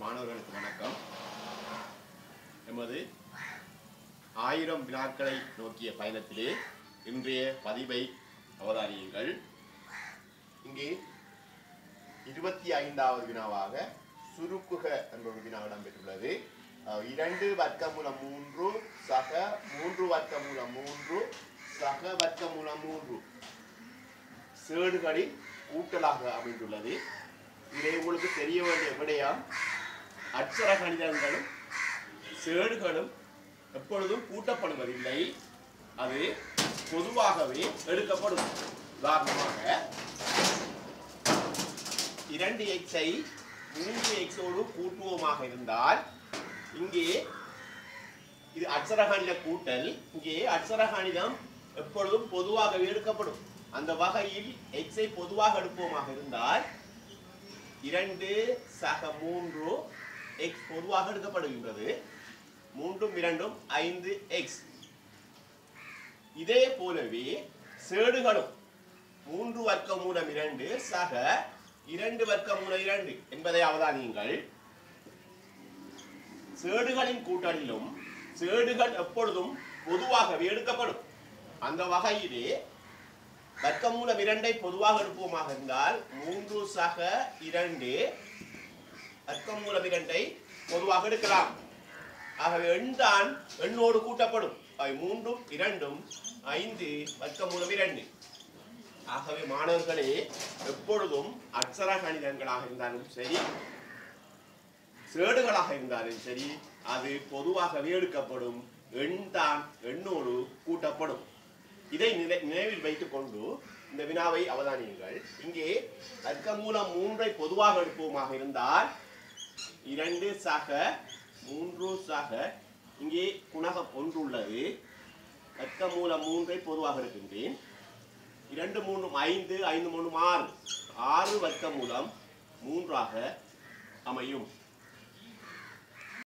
மாணவர்களுக்கு வணக்கம் எமது ஆயிரம் வினாக்களை நோக்கிய பயணத்திலே இன்றைய பதிவை அவதானியுங்கள் இங்கே இருபத்தி ஐந்தாவது வினாவாக சுருக்குக என்ற ஒரு வினா இடம்பெற்றுள்ளது அஹ், இரண்டு வர்க்கமூலம் மூன்று சக மூன்று வர்க்கமூலம் மூன்று சக வர்க்கமூலம் மூன்று சேடுகளின் கூட்டலாக அமைந்துள்ளது இதை உங்களுக்கு தெரிய வேண்டிய விடயம் அச்சர கணிதங்களும் சேடுகளும் எப்பொழுதும் கூட்டப்படுவதில்லை அது பொதுவாகவே எடுக்கப்படும் உதாரணமாக இரண்டு எக்ஸை மூன்று எக்ஸோடு கூட்டுவோமாக இருந்தால் இங்கே இது அட்சரகணித கூட்டல் இங்கே அட்சரகணிதம் எப்பொழுதும் பொதுவாகவே எடுக்கப்படும் அந்த வகையில் எக்ஸை பொதுவாக எடுப்போமாக இருந்தால் இரண்டு சக மூன்று எக்ஸ் பொதுவாக எடுக்கப்படுகின்றது மூன்றும் இரண்டும் ஐந்து எக்ஸ் இதே போலவே சேடுகளும் மூன்று வர்க்க மூலம் இரண்டு சக இரண்டு வர்க்க மூலம் இரண்டு என்பதை அவதானியுங்கள் சேடுகளின் கூட்டலிலும் சேடுகள் எப்பொழுதும் பொதுவாகவே எடுக்கப்படும் அந்த வகையிலே வர்க்கமூலம் இரண்டை பொதுவாக எடுப்போமாக இருந்தால் மூன்று சக இரண்டு வர்க்கமூலம் இரண்டை பொதுவாக எடுக்கலாம் ஆகவே எண்தான் எண்ணோடு கூட்டப்படும் அவை மூன்றும் இரண்டும் ஐந்து வர்க்கமூலம் இரண்டு ஆகவே மாணவர்களே எப்பொழுதும் அட்சர கணிதங்களாக இருந்தாலும் சரி சேடுகளாக இருந்தாலும் சரி அது பொதுவாகவே எடுக்கப்படும் எண் தான் எண்ணோடு கூட்டப்படும் இதை நினை- நினைவில் வைத்துக் கொண்டு இந்த வினாவை அவதானியுங்கள் இங்கே வர்க்கமூலம் மூன்றை பொதுவாக எடுப்போமாக இருந்தால் இரண்டு சக மூன்று சக இங்கே குணகம் ஒன்று உள்ளது வர்க்கமூலம் மூன்றை பொதுவாக எடுக்கின்றேன் இரண்டு மூணு ஐந்து ஐந்து மூணு ஆறு ஆறு வர்க்க மூலம் மூன்றாக அமையும்